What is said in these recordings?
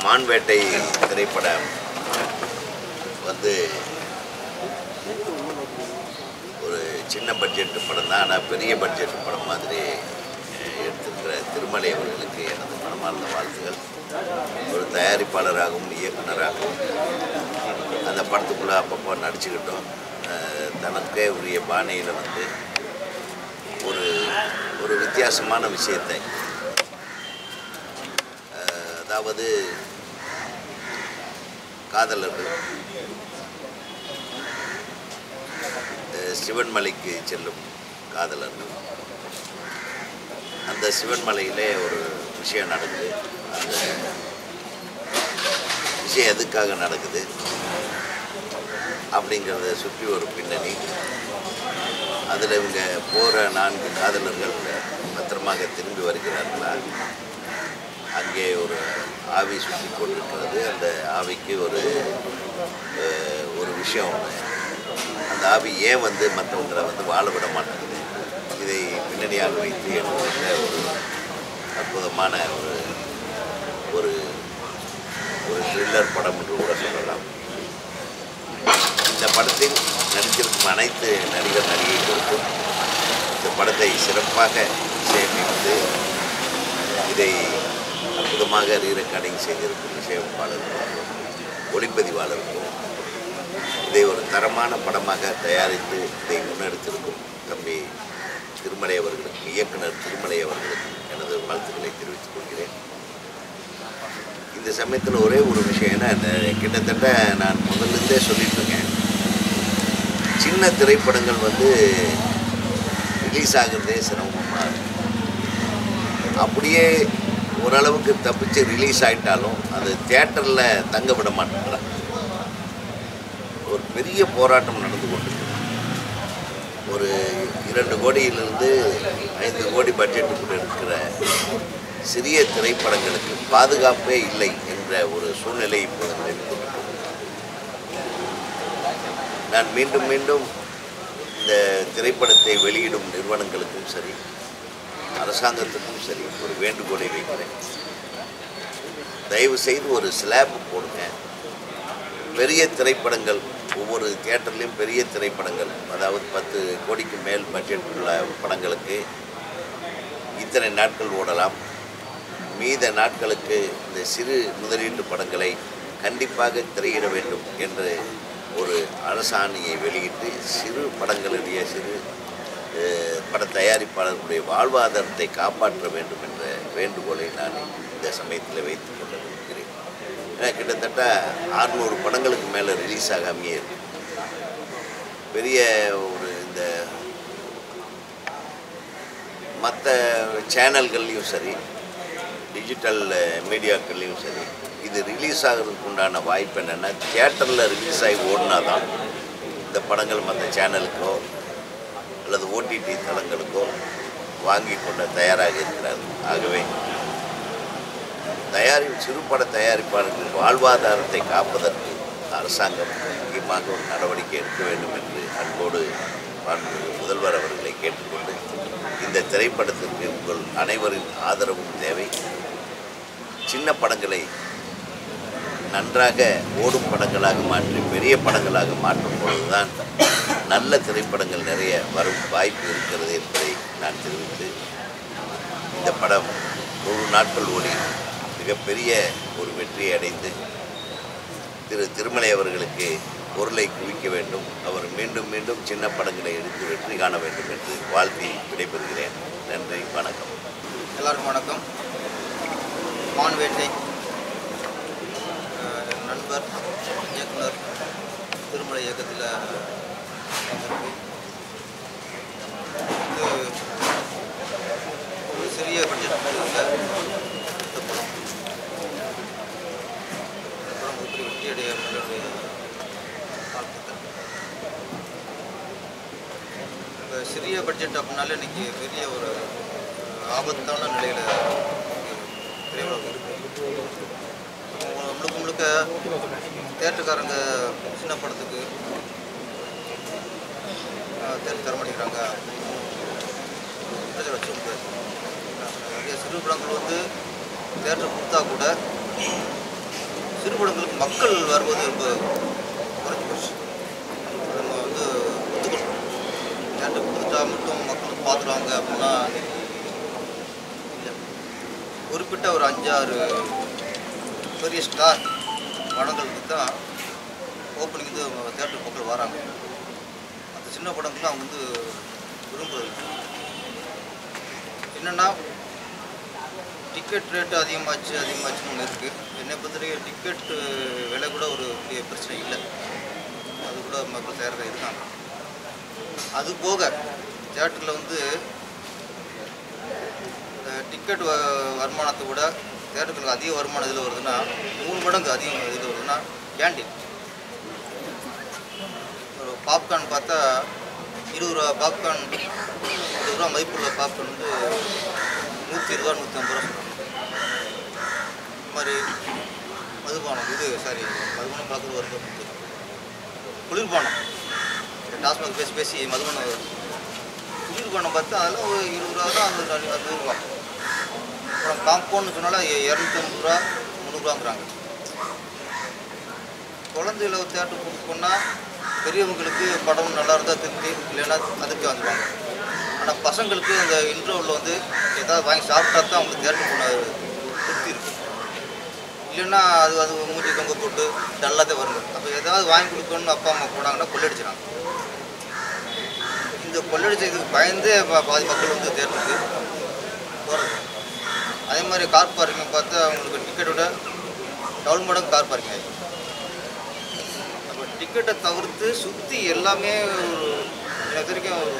மான்வேட்டை திரைப்படம் வந்து ஒரு சின்ன பட்ஜெட் படம் தான் ஆனால் பெரிய பட்ஜெட் படம் மாதிரி அஹ், எடுத்திருக்கிற திருமலை அவர்களுக்கு எனது மனமார்ந்த வாழ்த்துக்கள் ஒரு தயாரிப்பாளராகவும் இயக்குனராகவும் அந்த படத்துக்குள்ளே அப்பப்போ நடிச்சுக்கிட்டோம் அஹ், தனக்கே உரிய பாணியில் வந்து ஒரு ஒரு வித்தியாசமான விஷயத்தை அஹ், அதாவது காதலர்கள் அஹ், சிவன்மலைக்கு செல்லும் காதலர்கள் அந்த சிவன்மலையிலே ஒரு விஷயம் நடக்குது அந்த விஷயம் எதுக்காக நடக்குது அப்படிங்கிறத சுற்றி ஒரு பின்னணி அதில் இவங்க போகிற நான்கு காதலர்கள் பத்திரமாக திரும்பி வருகிறார்களா அங்கே ஒரு ஆவி சுற்றி கொண்டிருக்கிறது அந்த ஆவிக்கு ஒரு அஹ், ஒரு விஷயம் ஒண்ணு. அந்த ஆவி ஏன் வந்து மற்றவங்களை வந்து வாழ விட மாட்டேங்குது இதை பின்னணியாக வைத்து எழுதுகிற ஒரு அற்புதமான ஒரு ஒரு ஒரு த்ரில்லர் படம் என்று கூட சொல்லலாம் இந்த படத்தில் நடித்திருக்கும் அனைத்து நடிகர் நடிகைகளுக்கும் இந்த படத்தை சிறப்பாக இசையமைத்து இதை அற்புதமாக ரீரெக்கார்டிங் செய்திருக்கும் இசையமைப்பாளர்களுக்கும் ஒளிப்பதிவாளருக்கும் இதை ஒரு தரமான படமாக தயாரித்து இதை முன்னெடுத்திருக்கும் தம்பி திருமலை அவர்களுக்கும் இயக்குனர் திருமலை அவர்களுக்கும் எனது வாழ்த்துக்களை தெரிவித்துக் கொள்கிறேன் இந்த சமயத்தில் ஒரே ஒரு விஷயம் ஏன்னா இந்த கிட்டத்தட்ட நான் முதல்லேருந்தே சொல்லிட்டு இருக்கேன் சின்ன திரைப்படங்கள் வந்து ரிலீஸ் ஆகுறதே சிரமமாக இருக்கு அப்படியே ஓரளவுக்கு தப்பிச்சு ரிலீஸ் ஆயிட்டாலும் அது தியேட்டரில் தங்க விட மாட்டேங்கிறாங்க ஒரு பெரிய போராட்டம் நடந்து கொண்டிருக்கு ஒரு இரண்டு கோடியிலிருந்து ஐந்து கோடி பட்ஜெட்டுக்குள்ள இருக்கிற சிறிய திரைப்படங்களுக்கு பாதுகாப்பே இல்லை என்ற ஒரு சூழ்நிலை இப்போது நிலவி கொண்டிருக்கிறது நான் மீண்டும் மீண்டும் இந்த திரைப்படத்தை வெளியிடும் நிறுவனங்களுக்கும் சரி அரசாங்கத்துக்கும் சரி ஒரு வேண்டுகோளை வைக்கிறேன் தயவு செய்து ஒரு ஸ்லாப் போடுங்க பெரிய திரைப்படங்கள் ஒவ்வொரு தியேட்டர்லேயும் பெரிய திரைப்படங்கள் அதாவது பத்து கோடிக்கு மேல் பட்ஜெட் உள்ள படங்களுக்கு இத்தனை நாட்கள் ஓடலாம் மீத நாட்களுக்கு இந்த சிறு முதலீட்டு படங்களை கண்டிப்பாக திரையிட வேண்டும் என்று ஒரு அரசாணையை வெளியிட்டு சிறு படங்களுடைய சிறு அஹ், பட தயாரிப்பாளர்களுடைய வாழ்வாதாரத்தை காப்பாற்ற வேண்டும் என்ற வேண்டுகோளை நான் இந்த சமயத்தில் வைத்துக் கொள்ள விரும்புகிறேன் ஏன்னா கிட்டத்தட்ட ஆறுநூறு படங்களுக்கு மேலே ரிலீஸ் ஆகாமையே இருக்கு பெரிய ஒரு இந்த மற்ற சேனல்கள்லையும் சரி டிஜிட்டல் மீடியாக்கள்லையும் சரி இது ரிலீஸ் ஆகிறதுக்கு உண்டான வாய்ப்பு என்னென்னா தியேட்டரில் ரிலீஸ் ஆகி ஓடினா தான் இந்த படங்கள் மற்ற சேனலுக்கோ அல்லது ஓடிடி தளங்களுக்கோ வாங்கி கொள்ள தயாராக இருக்கிறார்கள் ஆகவே தயாரி சிறுபட தயாரிப்பாளர்கள் வாழ்வாதாரத்தை காப்பதற்கு அரசாங்கம் முக்கியமாக ஒரு நடவடிக்கை எடுக்க வேண்டும் என்று அன்போடு மாண்புமிகு முதல்வர் அவர்களை கேட்டுக்கொண்டு இந்த திரைப்படத்திற்கு உங்கள் அனைவரின் ஆதரவும் தேவை சின்ன படங்களை நன்றாக ஓடும் படங்களாக மாற்றி பெரிய படங்களாக மாற்றும் பொழுதுதான் நல்ல திரைப்படங்கள் நிறைய வரும் வாய்ப்பு இருக்கிறது என்பதை நான் தெரிவித்து இந்த படம் நூறு நாட்கள் ஓடி மிகப்பெரிய ஒரு வெற்றியை அடைந்து திரு திருமலை அவர்களுக்கு பொருளை குவிக்க வேண்டும் அவர் மீண்டும் மீண்டும் சின்ன படங்களை எடுத்து வெற்றி காண வேண்டும் என்று வாழ்த்தி விடைபெறுகிறேன் நன்றி வணக்கம் எல்லாருக்கும் வணக்கம் மான்வேட்டை அஹ், நண்பர் இயக்குனர் திருமலை இயக்கத்தில் வந்திருக்கு இது ஒரு சிறிய பட்ஜெட் இந்த படம் இந்த படம் ஒரு பெரிய வெற்றி அடைய என்னுடைய வாழ்த்துக்கள் இந்த சிறிய பட்ஜெட் அப்படின்னாலே இன்னைக்கு பெரிய ஒரு ஆபத்தான நிலையில் திரையுலகம் இருக்கு முழுக்க முழுக்க தேட்டருக்காரங்க சின்ன படத்துக்கு தேட்டர் தர மாட்டேங்கிறாங்க பிரச்சனை வச்சு முடியாது நிறைய சிறு படங்கள் வந்து தேட்டர் கொடுத்தா கூட சிறுபடங்களுக்கு மக்கள் வருவது ரொம்ப குறைஞ்சி போச்சு அது நம்ம வந்து ஒத்துக்கணும் தேட்டர் கொடுத்துட்டா மட்டும் மக்கள் பார்த்துருவாங்க அப்படின்னா இல்லை குறிப்பிட்ட ஒரு அஞ்சாறு பெரிய ஸ்டார் படங்களுக்கு தான் ஓப்பனிங் வந்து தேட்டர் மக்கள் வராங்க மற்ற சின்ன படங்கள்லாம் அவங்க வந்து விரும்புறது என்னென்னா டிக்கெட் ரேட்டு அதிகமாச்சு அதிகமாச்சுன்னு ஒன்று இருக்குது என்னை பொறுத்தவரைக்கும் டிக்கெட் விலை கூட ஒரு பெரிய பிரச்சனை இல்லை அது கூட மக்கள் தயாராக இருக்காங்க அது போக தேட்டரில் வந்து டிக்கெட் வருமானத்தை விட தேட்டருக்கு அதிக வருமானம் இதில் வருதுன்னா மூணு மடங்கு அதிகம் இதில் வருதுன்னா கேண்டீன் ஒரு பாப்கார்ன் பார்த்தா இருபது ரூபா பாப்கார்ன் இருபது ரூபா மதிப்புள்ள பாப்கார்ன் வந்து நூற்றி இருபது ரூபா நூற்றி ஐம்பது ரூபா சொல்கிறாங்க இது மாதிரி மதுபானம் இது சாரி மதுபானம் பார்க்குறது வருது குளிர்பானம் டாஸ்மாக் பேசி பேசி மதுபானம் வருது குளிர்பானம் பார்த்தா அதில் ஒரு இருபது ரூபா தான் அது அது அறுபது ரூபா அப்புறம் காம்பவுண்ட்னு சொன்னால இரநூத்தி ஐம்பது ரூபா முந்நூறுவாங்கிறாங்க குழந்தைகளை தேட்டர் கொடுக்கணும்னா பெரியவங்களுக்கு படம் நல்லா இருந்தால் திருப்தி இல்லைன்னா அதுக்கு வந்துடுவாங்க ஆனால் பசங்களுக்கு அந்த இன்டர்வலில் வந்து ஏதாவது வாங்கி சாப்பிட்டா தான் அவங்களுக்கு தேட்டர் போன திருப்தி இருக்கும் இல்லைன்னா அது அது மூஞ்சி தொங்க போட்டு டல்லாதே வருங்க அப்போ ஏதாவது வாங்கி கொடுக்கணும்னு அப்பா அம்மா போனாங்கன்னா கொள்ளடிச்சிடாங்க இந்த கொள்ளடிச்சதுக்கு பயந்தே பா- பாதி மக்கள் வந்து தேட்டருக்கு போகிறது அதே மாதிரி கார் பார்க்கிங் பார்த்தா அவங்களுக்கு டிக்கெட் விட டவுன் மடங்கு கார் பார்க்கிங் ஆகிடும் அப்போ டிக்கெட்டை தவிர்த்து சுற்றி எல்லாமே ஒரு எனக்கு வரைக்கும் ஒரு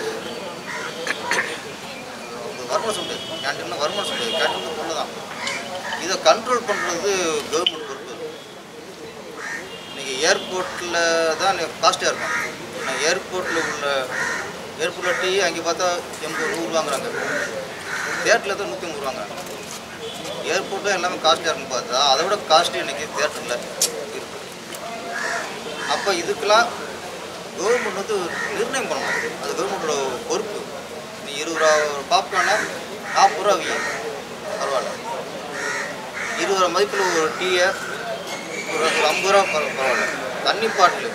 ஒரு வருமானம் சொல்ல முடியாது கேன்டீன்னா வருமானம் சொல்ல முடியாது கேன்டீன் பொருள் தான் இதை கண்ட்ரோல் பண்ணுறது கவர்மெண்ட் பொறுப்பு இன்றைக்கி ஏர்போர்ட்டில் தான் காஸ்ட்டாக இருக்கும் நான் ஏர்போர்ட்டில் உள்ள ஏர்போர்ட்டில் டீ அங்கே பார்த்தா எண்பது நூறு வாங்குறாங்க தேட்டரில் தான் நூற்றி ஐம்பது வாங்குறாங்க ஏர்போர்ட்டில் எல்லாமே காஸ்ட்டாக இருக்கும் பார்த்தா அதை விட காஸ்ட்டு இன்றைக்கி தேட்டரில் இருக்குது அப்போ இதுக்கெல்லாம் கவர்மெண்ட் வந்து நிர்ணயம் பண்ணணும் அது கவர்மெண்ட்டோட பொறுப்பு நீ இருபது ரூபா பாப்கார்னை நாற்பது ரூபா வி பரவாயில்ல இருபது ரூபா மதிப்பில் ஒரு டீயை ஒரு ஒரு ஐம்பது ரூபா பர- பரவாயில்ல தண்ணி பாட்டில்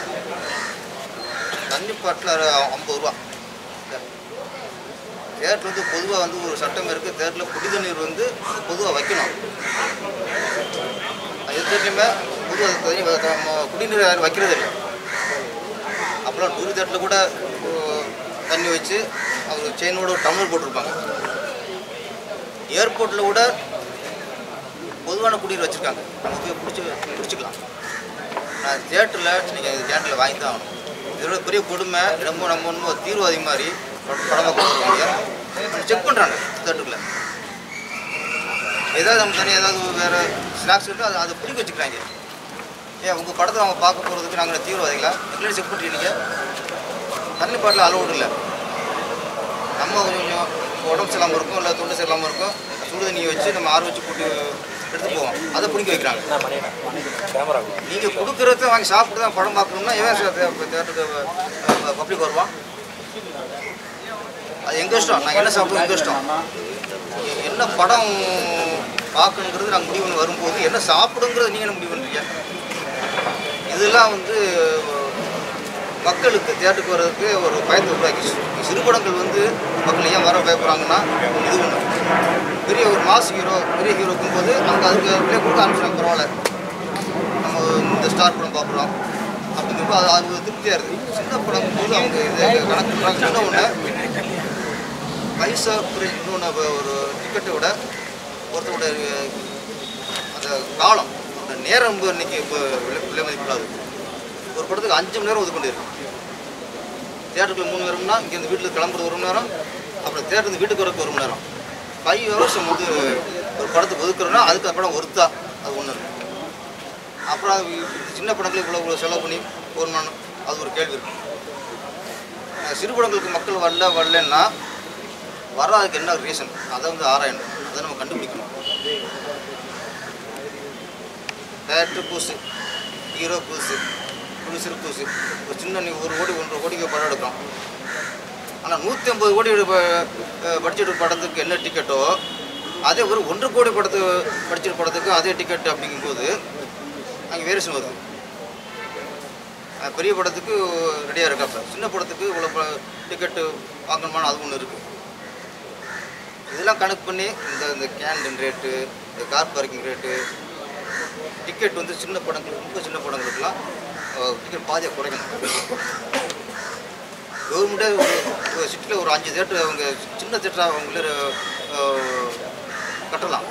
தண்ணி பாட்டில் ஐம்பது ரூபா தேட்டர் வந்து பொதுவாக வந்து ஒரு சட்டம் இருக்குது தேட்டரில் குடி தண்ணீர் வந்து பொதுவாக வைக்கணும் அது எத்தனையுமே பொதுவாக தண்ணி வ- நம்ம குடிநீர் யாரும் வைக்கிறது இல்லை அப்போலாம் டூரி தேட்டரில் கூட அஹ், தண்ணி வச்சு அவங்க செயினோட ஒரு டம்ளர் போட்டிருப்பாங்க ஏர்போர்ட்டில் கூட பொதுவான குடிநீர் வச்சுருக்காங்க நம்ம போய் பிடிச்சி பிடிச்சிக்கலாம் நான் தேட்டரில் நீங்கள் தேட்டரில் வாங்கி தான் ஆகணும் இதோட பெரிய கொடுமை ரொம்ப நம்ம ஒன்றும் தீவிரவாதி மாதிரி பட- படமாக கொடுக்குறாங்க செக் பண்ணுறாங்க தேட்டருக்குள்ள ஏதாவது நம்ம தனியாக ஏதாவது வேறு ஸ்நாக்ஸ் இருக்கோ அதை அதை பிடிக்க வச்சுக்கிறாங்க ஏன் உங்கள் படத்தை அவங்க பார்க்க போகிறதுக்கு நாங்கள் தீவிரவாதிகளா எங்களே செக் பண்ணுறீங்க தண்ணி பாட்டில் அலோடு இல்லை நம்ம கொஞ்சம் கொஞ்சம் உடம்பு சரியில்லாமல் இருக்கும் இல்லை தொண்டை சரியில்லாமல் இருக்கும் சுடு தண்ணியை வச்சு நம்ம ஆறு வச்சு போட்டு எடுத்து போவோம் அதை பிடிக்க வைக்கிறாங்க நீங்கள் கொடுக்குறத வாங்கி சாப்பிட்டு தான் படம் பார்க்கணும்னா எவன் சார் தே- தேட்டருக்கு பப்ளிக் வருவான் அது எங்கள் இஷ்டம் நாங்கள் என்ன சாப்பிடுவோம் எங்கள் இஷ்டம் எ- என்ன படம் பார்க்கணுங்கிறது நாங்கள் முடிவு பண்ணி வரும்போது என்ன சாப்பிடுங்கிறது நீங்கள் என்ன முடிவு பண்ணுறீங்க இதெல்லாம் வந்து மக்களுக்கு தேட்டருக்கு வர்றதுக்கு ஒரு பயத்தை உருவாக்கிச்சு சிறுபடங்கள் வந்து மக்கள் ஏன் வர பயப்படுறாங்கன்னா இது ஒன்று பெரிய ஒரு மாஸ் ஹீரோ பெரிய ஹீரோக்கும் போது அவங்க அதுக்கு அப்படியே கொடுக்க ஆரம்பிச்சிடாங்க பரவாயில்ல நம்ம இந்த ஸ்டார் படம் பார்க்குறோம் அப்படிங்கிறப்போ அது அது ஒரு திருப்தியாக இருக்குது சின்ன படம் போது அவங்க இதை கணக்கு பண்ணுறாங்க இன்னொன்று பைசா குறை- இன்னொன்று ஒரு டிக்கெட்டை விட ஒருத்தரோட அந்த காலம் அந்த நேரம் இப்போ இன்னைக்கு இப்போ விலை விலை மதிப்பிடாது ஒரு படத்துக்கு அஞ்சு மணி நேரம் ஒதுக்க வேண்டியிருக்கு தேட்டருக்குள்ள மூணு நேரம்னா இங்கேருந்து வீட்டில் கிளம்புறது ஒரு மணி நேரம் அப்புறம் தேட்டருந்து வீட்டுக்கு வரக்கு ஒரு மணி நேரம் ஃபைவ் ஹவர்ஸ் நம்ம வந்து ஒரு படத்துக்கு ஒதுக்குறோன்னா அதுக்கு அந்த படம் ஒருத்தா அது ஒன்று இருக்கு அப்புறம் அது சின்ன படங்களுக்கு இவ்வளோ இவ்வளோ செலவு பண்ணி போடணும் அது ஒரு கேள்வி இருக்கு அஹ் சிறு படங்களுக்கு மக்கள் வரல வரலன்னா வராதுக்கு என்ன ரீசன் அதை வந்து ஆராயணும் அதை நம்ம கண்டுபிடிக்கணும் டேரக்டர் புதுசு ஹீரோ புதுசு ப்ரொடியூசர் புதுசு ஒரு சின்ன நீ ஒரு கோடி ஒன்றரை கோடிக்கு படம் எடுக்கிறோம் ஆனால் நூற்றி ஐம்பது கோடி பட்ஜெட் படத்துக்கு என்ன டிக்கெட்டோ அதே ஒரு ஒன்றரை கோடி படத்து பட்ஜெட் படத்துக்கு அதே டிக்கெட் அப்படிங்கும்போது அங்கே வேரியேஷன் வருது அஹ் பெரிய படத்துக்கு ரெடியாக இருக்காப்ப சின்ன படத்துக்கு இவ்வளோ டிக்கெட்டு வாங்கணுமான்னு அது ஒன்று இருக்குது இதெல்லாம் கணக்கு பண்ணி இந்த இந்த கேண்டின் ரேட்டு இந்த கார் பார்க்கிங் ரேட்டு டிக்கெட் வந்து சின்ன படங்கள் ரொம்ப சின்ன படங்களுக்குலாம் டிக்கெட் பாதியாக குறைக்கணும் கவர்மெண்ட்டே ஒரு சிட்டியில் ஒரு அஞ்சு தேட்டர் அவங்க சின்ன தேட்டராக அவங்களே அஹ், கட்டலாம்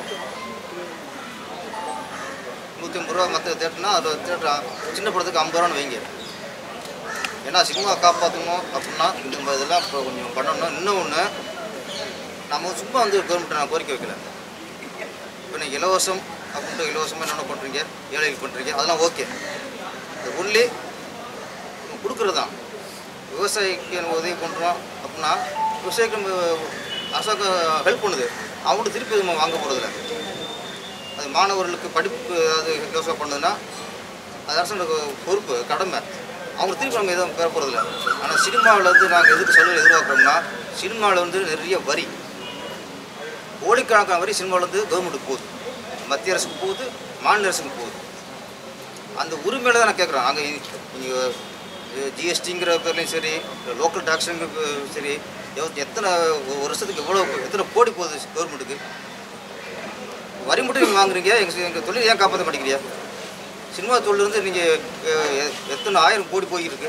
நூற்றி ஐம்பது ரூபா மற்ற தேட்டர்னா அது தேட்டர் சின்ன படத்துக்கு ஐம்பது ரூபான்னு வைங்க ஏன்னா சினிமா காப்பாற்றணும் அப்படின்னா இந்த மாதிரி இதெல்லாம் இப்போ கொஞ்சம் பண்ணணும் இன்னும் ஒன்று நம்ம சும்மா வந்து கவர்மெண்ட்டை நான் கோரிக்கை வைக்கல இப்போ நீங்கள் இலவசம் அப்படின்ட்டு இலவசமாக என்னென்ன பண்ணுறீங்க ஏழைகள் பண்ணுறீங்க அதெல்லாம் ஓகே அது ஒன்லி கொடுக்குறது தான் விவசாயிக்கு நம்ம உதவி பண்ணுறோம் அப்படின்னா விவசாயிக்கு நம்ம அரசாங்கம் ஹெல்ப் பண்ணுது அவங்கள்ட்ட திருப்பி நம்ம வாங்க போகிறதில்ல அது மாணவர்களுக்கு படிப்பு அது இலவசம் பண்ணுதுன்னா அது அரசாங்க பொறுப்பு கடமை அவங்க திருப்பி நம்ம எதுவும் பெற போகிறதில்ல ஆனால் சினிமாவில் வந்து நாங்கள் எதுக்கு சொல்ல எதிர்பார்க்குறோம்னா சினிமாவில் வந்து நிறைய வரி கோடிக்கணக்கான வரி சினிமாவில் வந்து கவர்மெண்ட்டுக்கு போகுது மத்திய அரசுக்கு போகுது மாநில அரசுக்கு போகுது அந்த உரிமையில தான் நான் கேட்குறேன் நாங்கள் நீங்கள் ஜிஎஸ்டிங்கிற பேர்லையும் சரி லோக்கல் டாக்ஸுங்க சரி எவ்வ- எத்தனை ஒரு வருஷத்துக்கு எவ்வளோ எத்தனை கோடி போகுது கவர்மெண்ட்டுக்கு வரி மட்டும் நீங்கள் வாங்குறீங்க எங்கள் எங்கள் தொழில் ஏன் காப்பாற்ற மாட்டேங்கிறீங்க சினிமா தொழிலிருந்து நீங்கள் எத்தனை ஆயிரம் கோடி போயிருக்கு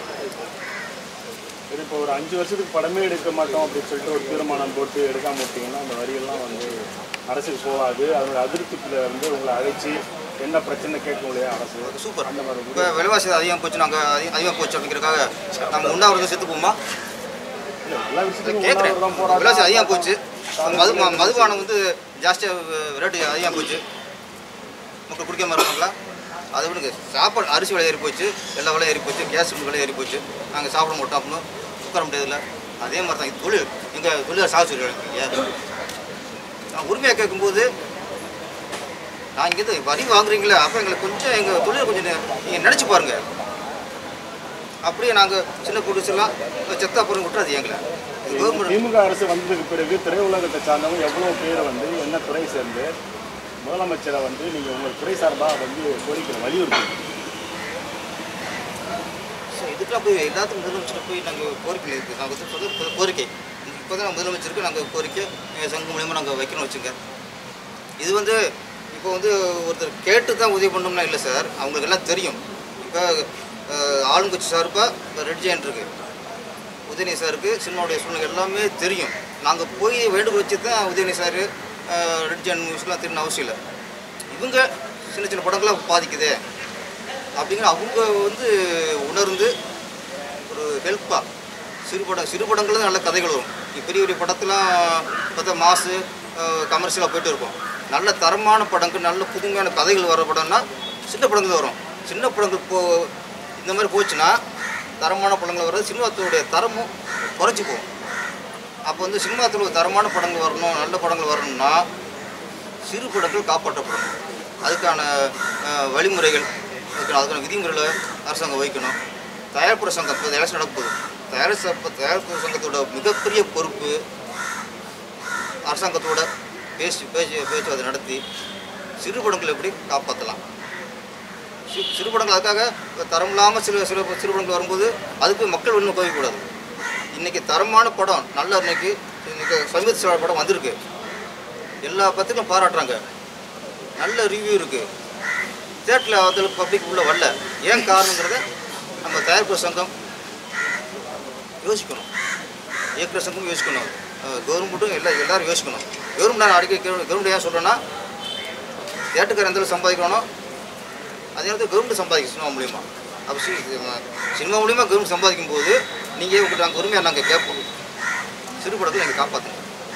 இது இப்போ ஒரு அஞ்சு வருஷத்துக்கு படமே எடுக்க மாட்டோம் அப்படின்னு சொல்லிட்டு ஒரு தீர்மானம் போட்டு எடுக்காம விட்டீங்கன்னா அந்த வரியெல்லாம் வந்து அரசுக்கு போகாது அதோட அதிருப்தியில் வந்து உங்களை அழைச்சி என்ன பிரச்சனை கேட்கும் இல்லையா அரசு சூப்பர் அந்த மாதிரி இப்போ விலைவாசி அதிகம் போச்சு நாங்கள் அதிகம் அதிகமாக போச்சு அப்படிங்கிறக்காக நம்ம உண்ணாவிரதம் செத்து போமா இல்லை எல்லா விஷயத்துக்கும் கேட்குறேன் உண்ணாவிரதம் போராட்டம் விலைவாசி அதிகமாக போச்சு மது ம- மதுபானம் வந்து ஜாஸ்தியாக ரேட்டு அதிகமாக போச்சு மக்கள் குடிக்காம இருப்பாங்களா அதை விடுங்க சாப்பாடு அரிசி விலை ஏறி போச்சு எல்லா விலை ஏறி போச்சு கேஸ் விலை ஏறி போச்சு நாங்கள் சாப்பிட மாட்டோம் அப்படின்னு உட்கார முடியாதுல்ல அதே மாதிரி தான் இது தொழில் எங்கள் தொழில் சாகு சொல்லிடுங்க நான் உரிமையாக கேட்கும்போது நான் இங்கேருந்து வரி வாங்குறீங்களே அப்போ எங்களுக்கு கொஞ்சம் எங்கள் தொழிலை கொஞ்சம் நீங்கள் நினச்சி பாருங்கள் அப்படியே நாங்கள் சின்ன ப்ரொடியூசர்லாம் செத்தா போகிறோம் விட்டுறது எங்களை கவர்மெண்ட் திமுக அரசு வந்ததுக்கு பிறகு திரையுலகத்தை சார்ந்தவங்க எவ்வளோ பேர் வந்து என்ன துறை சேர்ந்து முதலமைச்சரை வந்து நீங்கள் உங்கள் துறை சார்பாக வந்து கோரிக்கை வலியுறுத்தி ஸோ இதுக்கெல்லாம் போய் எல்லாத்துக்கும் முதலமைச்சர் போய் நாங்கள் கோரிக்கை இருக்குது நாங்கள் வந்து சொல்றது இப்போ கோரிக்கை இப்போ தான் முதலமைச்சருக்கு நாங்கள் கோரிக்கை எங்கள் சங்கம் மூலியமாக நாங்கள் வைக்கணும் வச்சுங்க இது வந்து இப்போ வந்து ஒருத்தர் கேட்டு தான் உதவி பண்ணோம்னா இல்லை சார் அவங்களுக்கு எல்லாம் தெரியும் இப்போ அஹ், ஆளுங்கட்சி சார்பாக இப்போ ரெட் ஜெயன் இருக்கு உதயநிதி சாருக்கு சினிமாவுடைய சூழ்நிலை எல்லாமே தெரியும் நாங்கள் போய் வேண்டுகோள் வச்சு தான் உதயநிதி சார் ரெட் ஜெயன் மூவிஸ்லாம் தெரியணும் அவசியம் இல்லை இவங்க சின்ன சின்ன படங்கள்லாம் பாதிக்குதே அப்படிங்கிற அவங்க வந்து உணர்ந்து ஒரு ஹெல்ப்பாக சிறு படம் சிறு படங்கள் தான் நல்ல கதைகள் வரும் இப்ப பெரிய பெரிய படத்தெலாம் பார்த்தா மாசு கமர்ஷியலாக போயிட்டு இருக்கும் நல்ல தரமான படங்கள் நல்ல புதுமையான கதைகள் வர படம்னா சின்ன படங்கள் வரும் சின்ன படங்கள் போ இந்த மாதிரி போச்சுன்னா தரமான படங்கள் வர்றது சினிமாத்துடைய தரமும் குறைச்சி போகும் அப்போ வந்து சினிமாத்தில் ஒரு தரமான படங்கள் வரணும் நல்ல படங்கள் வரணும்னா சிறு படங்கள் காப்பாற்றப்படணும் அதுக்கான அஹ், வழிமுறைகள் அதுக்கான அதுக்கான விதிமுறைகளை அரசாங்கம் வைக்கணும் தயாரிப்பு சங்கம் இப்போ எலெக்ஷன் நடக்க போகுது தயாரிப்பு தயாரிப்பு சங்கத்தோட மிகப்பெரிய பொறுப்பு அரசாங்கத்தோட பேசி பேச்சு பேச்சுவார்த்தை நடத்தி சிறு படங்களை எப்படி காப்பாற்றலாம் சி சிறு படங்கள் அதுக்காக இப்ப தரம் இல்லாமல் சில சில சிறு படங்கள் வரும்போது அதுக்கு மக்கள் ஒன்றும் கோவிக்கூடாது இன்றைக்கி தரமான படம் நல்ல இன்னைக்கு இன்னைக்கு சமீப சில படம் வந்திருக்கு எல்லா பத்திரிக்கையும் பாராட்டுறாங்க நல்ல ரிவ்யூ இருக்குது தேட்டரில் வந்து பப்ளிக் உள்ள வரல ஏன் காரணங்கிறத நம்ம தயாரிப்பு சங்கம் யோசிக்கணும் இயக்குனர் சங்கம் யோசிக்கணும் கவர்மெண்ட்டும் எல்லா எல்லாரும் யோசிக்கணும் கவர்மெண்ட் நான் அடிக்கடி கவர்மெண்ட் ஏன் சொல்கிறேன்னா தேட்டருக்கார எந்த அளவுக்கு சம்பாதிக்கணும் அதே நேரத்தில் கவர்மெண்ட் சம்பாதிக்கும் சினிமா மூலிமா அப்போ சி சினிமா மூலிமா கவர்மெண்ட் சம்பாதிக்கும் போது நீங்கள் உங்கள்கிட்ட நாங்கள் உரிமையாக நாங்கள் கேட்போம் சிறு படத்தை நீங்கள் காப்பாற்றுங்க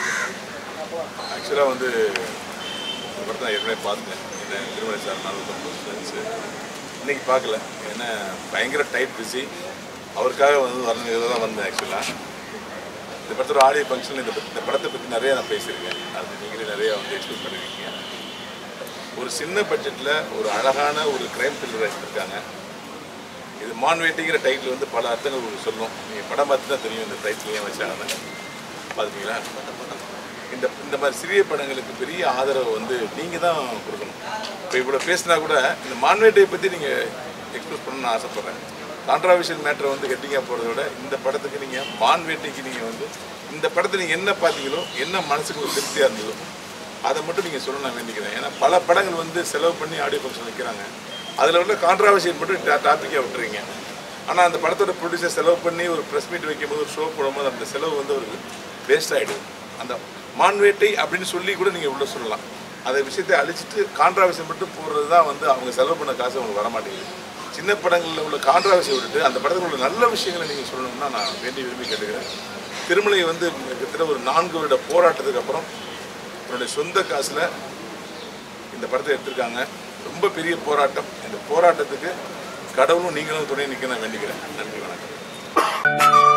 ஆக்சுவலாக வந்து இந்த படத்தை நான் ஏற்கனவே பார்த்தேன் என்ன திருமலை சார் நாலு ஃப்ரெண்ட்ஸு இன்னைக்கு பார்க்கல ஏன்னா பயங்கர டைட் பிஸி அவருக்காக வந்து வரணும் இதில் தான் வந்தேன் ஆக்சுவலாக இந்த படத்தோட ஆடியோ ஃபங்க்ஷனில் இந்த பத்தி- இந்த படத்தை பற்றி நிறைய நான் பேசியிருக்கேன் அது நீங்களே நிறைய வந்து எக்ஸ்பிளைன் பண்ணிருக்கீங்க ஒரு சின்ன பட்ஜெட்டில் ஒரு அழகான ஒரு கிரைம் த்ரில்லர் எடுத்திருக்காங்க இது மான்வேட்டிங்கிற டைட்டில் வந்து பல அர்த்தங்கள் உங்களுக்கு சொல்லும் நீங்கள் படம் பார்த்து தான் தெரியும் இந்த டைட்டில் ஏன் வச்சாங்கன்னு பார்த்துட்டீங்களா இந்த இந்த மாதிரி சிறிய படங்களுக்கு பெரிய ஆதரவு வந்து நீங்கள் தான் கொடுக்கணும் இப்போ இவ்வளோ பேசினா கூட இந்த மான்வேட்டையை பற்றி நீங்கள் எக்ஸ்பிரஸ் பண்ணணும்னு ஆசைப்பட்றேன் கான்ட்ராவிஷன் மேட்டரை வந்து கெட்டிங்காக போகிறத விட இந்த படத்துக்கு நீங்கள் மான்வேட்டைக்கு நீங்கள் வந்து இந்த படத்தை நீங்கள் என்ன பார்த்தீங்களோ என்ன மனசுக்கு ஒரு திருப்தியாக இருந்ததோ அதை மட்டும் நீங்கள் சொல்ல நான் வேண்டிக்கிறேன் ஏன்னா பல படங்கள் வந்து செலவு பண்ணி ஆடியோ ஃபங்க்ஷன் வைக்கிறாங்க அதில் உள்ள கான்ட்ராவர்சியல் மட்டும் டாப்பிக்காக விட்டுறீங்க ஆனால் அந்த படத்தோட ப்ரொடியூசர் செலவு பண்ணி ஒரு ப்ரெஸ் மீட் வைக்கும்போது ஒரு ஷோ போடும்போது அந்த செலவு வந்து அவருக்கு வேஸ்ட் ஆகிடுது அந்த மான்வேட்டை அப்படின்னு சொல்லி கூட நீங்கள் உள்ள சொல்லலாம் அந்த விஷயத்தை அழிச்சிட்டு கான்ட்ராவர்சி மட்டும் போடுறது தான் வந்து அவங்க செலவு பண்ண காசு அவங்களுக்கு வர மாட்டேங்குது சின்ன படங்களில் உள்ள கான்ட்ராவர்சி விட்டுட்டு அந்த படத்தில் உள்ள நல்ல விஷயங்களை நீங்கள் சொல்லணும்னா நான் வேண்டி விரும்பி கேட்டுக்கிறேன் திருமலை வந்து கிட்டத்தட்ட ஒரு நான்கு வருட போராட்டத்துக்கு அப்புறம் என்னுடைய சொந்த காசில் இந்த படத்தை எடுத்திருக்காங்க ரொம்ப பெரிய போராட்டம் இந்த போராட்டத்துக்கு கடவுளும் நீங்களும் துணை நிற்க நான் வேண்டிக்கிறேன் நன்றி வணக்கம்